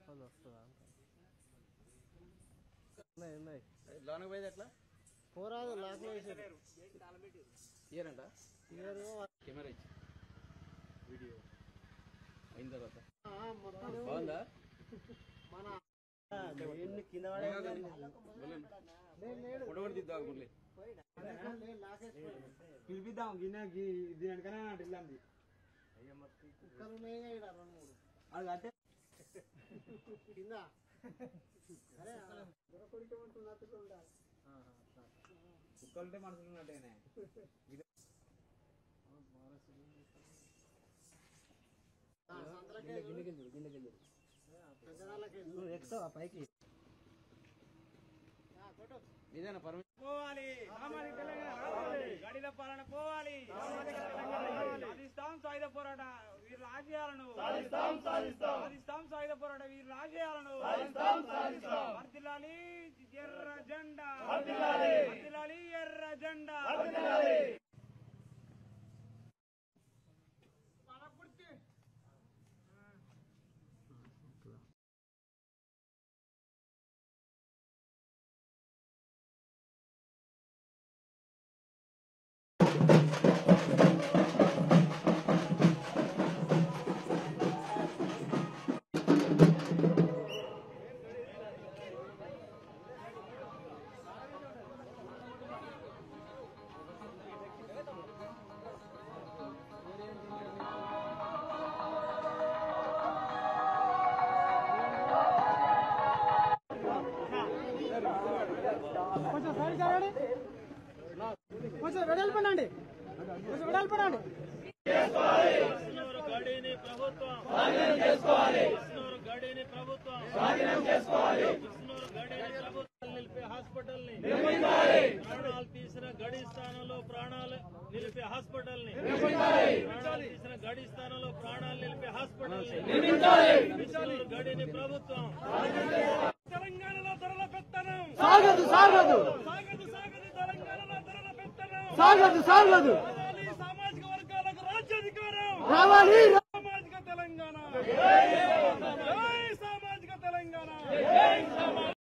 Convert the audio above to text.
అది వస్తుందా ఉన్నాయి ఉన్నాయి లోనకి పోయేది ఎట్లా పోరాదు లాక్లో వేసారు ఇయరంట ఇయరు కెమెరా ఇచ్చి వీడియో అయిన తర్వాత ఆ, మొత్తం బాగుందా మన ఎన్ని కింద పడే ఫోటో కూడా దిద్దాం మురళి పిలిపిద్దాం గిన్నె దీని వెనకనే ఇల్లంది కుక్కలు ఉన్నాయి ఈడ రెండు మూడు అది కట్టే కింద అరే కుక్కలుంటే మనుషులు ఉన్నట్టేనే నువ్వు ఎక్కుతావా పైకి ఇదేనా పర్మిషన్ పోవాలి సామాజిక తెలంగాణ రావాలి గడిల పాలన పోవాలి సామాజిక తెలంగాణ రావాలి. సాధిస్తాం సాయుధ పోరాట వీరుల ఆశయాలను సాధిస్తాం సాయుధ పోరాట వీరుల ఆశయాలను వర్ధిల్లాలి ఎర్ర జెండా వర్ధిల్లాలి ఎర్ర జెండా కొంచెం సైడ్ జరగండి కొంచెం వెడల్పడండి కొంచెం వెడల్పడండి కృష్ణూరు గడిని ప్రభుత్వం కృష్ణూరు గడిని ప్రభుత్వం కృష్ణూరు గడిని ప్రభుత్వం నిలిపే హాస్పిటల్ ని ప్రాణాలు తీసిన గడి స్థానంలో ప్రాణాలు నిలిపే హాస్పిటల్ ని ప్రాణాలు తీసిన గడి స్థానంలో ప్రాణాలు నిలిపే హాస్పిటల్ ని కృష్ణూరు గడిని ప్రభుత్వం తెలంగాణలో ధరల పెత్తనం సాగదు సాగదు సాగదు సాగదు తెలంగాణలో ధరల పెత్తనం సాగదు సాగదు రావాలి సామాజిక వర్గాలకు రాజ్యాధికారం రావాలి సామాజిక తెలంగాణ జై సామాజిక తెలంగాణ